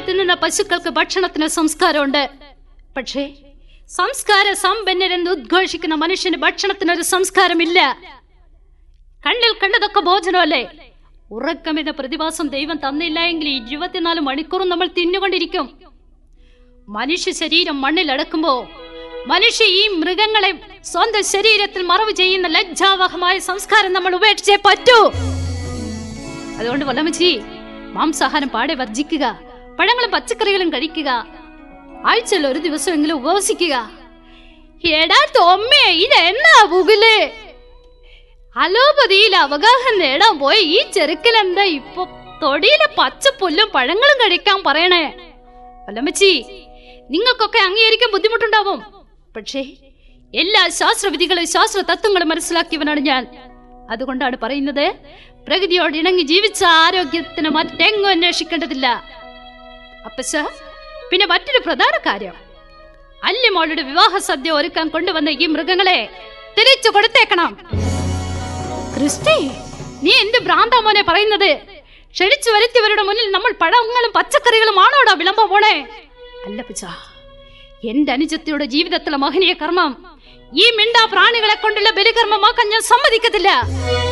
തിന്നുന്ന പശുക്കൾക്ക് ഭക്ഷണത്തിന് സംസ്കാരമുണ്ട് പക്ഷേ സംസ്കാര സമ്പന്നരെന്ന് ഉദ്ഘോഷിക്കുന്ന മനുഷ്യന് ഭക്ഷണത്തിനൊരു സംസ്കാരമില്ല കണ്ണിൽ കണ്ടതൊക്കെ ഭോജനമല്ലേ ഉറക്കം എന്ന പ്രതിഭാസം ദൈവം തന്നില്ല എങ്കിൽ ഇരുപത്തിനാല് മണിക്കൂറും നമ്മൾ തിന്നുകൊണ്ടിരിക്കും മനുഷ്യ ശരീരം മണ്ണിൽ അടക്കുമ്പോ മനുഷ്യ ഈ മൃഗങ്ങളെ സ്വന്തം ശരീരത്തിൽ മറവ് ചെയ്യുന്ന ലജ്ജാവഹമായ സംസ്കാരം നമ്മൾ ഉപേക്ഷിച്ചേ പറ്റൂ അതുകൊണ്ട് വല്ലമച്ചി മാംസാഹാരം പാടെ വർജിക്കുക പഴങ്ങളും പച്ചക്കറികളും കഴിക്കുക ആഴ്ചയിൽ ഒരു ദിവസമെങ്കിലും ഉപവസിക്കുക എടാ തൊമ്മേ ഇത് എന്നാ പുകില് അലോപതിയിൽ അവഗാഹം നേടാൻ പോയ ഈ ചെറുക്കനെന്താ ഇപ്പൊ തൊടിയിലെ പച്ചപ്പുല്ലും പഴങ്ങളും കഴിക്കാൻ പറയണേ വല്ലമ്മച്ചി നിങ്ങൾക്കൊക്കെ അംഗീകരിക്കാൻ ബുദ്ധിമുട്ടുണ്ടാവും പക്ഷേ എല്ലാ ശാസ്ത്രവിധികളും ശാസ്ത്ര തത്വങ്ങളും മനസ്സിലാക്കിയവനാണ് ഞാൻ അതുകൊണ്ടാണ് പറയുന്നത് പ്രകൃതിയോട് ഇണങ്ങി ജീവിച്ച ആരോഗ്യത്തിന് മറ്റെങ്ങും അന്വേഷിക്കേണ്ടതില്ല അപ്പച്ച പിന്നെ മറ്റൊരു പ്രധാന കാര്യം അല്യമോളുടെ വിവാഹ സദ്യ ഒരുക്കാൻ കൊണ്ടുവന്ന ഈ മൃഗങ്ങളെ തിരിച്ചു കൊടുത്തേക്കണം ക്രിസ്റ്റി നീ എന്ത് ഭ്രാന്താ മോനെ പറയുന്നത് ക്ഷണിച്ചു വരുത്തിയവരുടെ മുന്നിൽ നമ്മൾ പഴങ്ങളും പച്ചക്കറികളും ആണോടാ വിളമ്പ പോണേ അല്ല പിച്ച എന്റെ അനുജത്തിയുടെ ജീവിതത്തിലെ മഹനീയ കർമ്മം ഈ മിണ്ടാ പ്രാണികളെ കൊണ്ടുള്ള ബലികർമ്മമാക്കാൻ ഞാൻ സമ്മതിക്കത്തില്ല